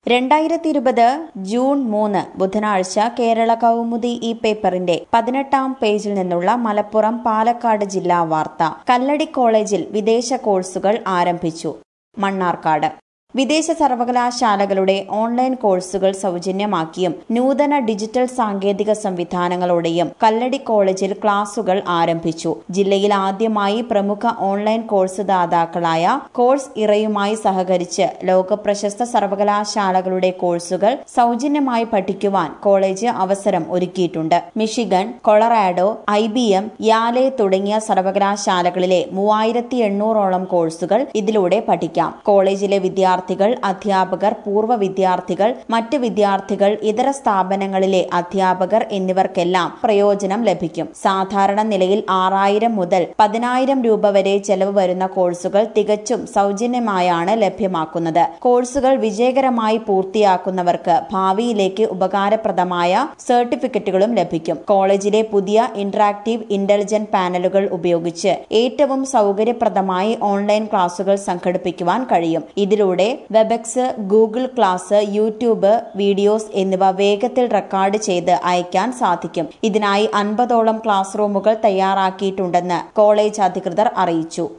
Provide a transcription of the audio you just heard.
രണ്ടായിരത്തി ഇരുപത് ജൂൺ മൂന്ന് ബുധനാഴ്ച കേരള കൗമുദി ഈ പേപ്പറിന്റെ പതിനെട്ടാം പേജിൽ നിന്നുള്ള മലപ്പുറം പാലക്കാട് ജില്ലാ വാർത്ത കല്ലടി കോളേജിൽ വിദേശ കോഴ്സുകൾ ആരംഭിച്ചു മണ്ണാർക്കാട് വിദേശ സർവകലാശാലകളുടെ ഓൺലൈൻ കോഴ്സുകൾ സൗജന്യമാക്കിയും നൂതന ഡിജിറ്റൽ സാങ്കേതിക സംവിധാനങ്ങളോടെയും കല്ലടി കോളേജിൽ ക്ലാസുകൾ ആരംഭിച്ചു ജില്ലയിൽ ആദ്യമായി പ്രമുഖ ഓൺലൈൻ കോഴ്സ് ദാതാക്കളായ കോഴ്സ് ഇറയുമായി സഹകരിച്ച് ലോകപ്രശസ്ത സർവകലാശാലകളുടെ കോഴ്സുകൾ സൗജന്യമായി പഠിക്കുവാൻ കോളേജ് അവസരം ഒരുക്കിയിട്ടുണ്ട് Michigan Colorado I B M Yale തുടങ്ങിയ സർവകലാശാലകളിലെ മൂവായിരത്തി എണ്ണൂറോളം കോഴ്സുകൾ ഇതിലൂടെ പഠിക്കാം കോളേജിലെ വിദ്യാർത്ഥികൾ അധ്യാപകർ പൂർവ്വ വിദ്യാർത്ഥികൾ മറ്റ് വിദ്യാർത്ഥികൾ ഇതര സ്ഥാപനങ്ങളിലെ അധ്യാപകർ എന്നിവർക്കെല്ലാം പ്രയോജനം ലഭിക്കും സാധാരണ നിലയിൽ ആറായിരം മുതൽ പതിനായിരം രൂപ വരെ ചെലവ് വരുന്ന കോഴ്സുകൾ തികച്ചും സൗജന്യമായാണ് ലഭ്യമാക്കുന്നത് കോഴ്സുകൾ വിജയകരമായി പൂർത്തിയാക്കുന്നവർക്ക് ഭാവിയിലേക്ക് ഉപകാരപ്രദമായ സർട്ടിഫിക്കറ്റുകളും ലഭിക്കും കോളേജിലെ പുതിയ ഇന്ററാക്റ്റീവ് ഇന്റലിജന്റ് പാനലുകൾ ഉപയോഗിച്ച് ഏറ്റവും സൗകര്യപ്രദമായി ഓൺലൈൻ ക്ലാസുകൾ സംഘടിപ്പിക്കുവാൻ കഴിയും ഇതിലൂടെ Webex Google class YouTube videos എന്നിവ വേഗത്തിൽ റെക്കോർഡ് ചെയ്ത് അയക്കാൻ സാധിക്കും ഇതിനായി അൻപതോളം ക്ലാസ് റൂമുകൾ തയ്യാറാക്കിയിട്ടുണ്ടെന്ന് കോളേജ് അധികൃതർ അറിയിച്ചു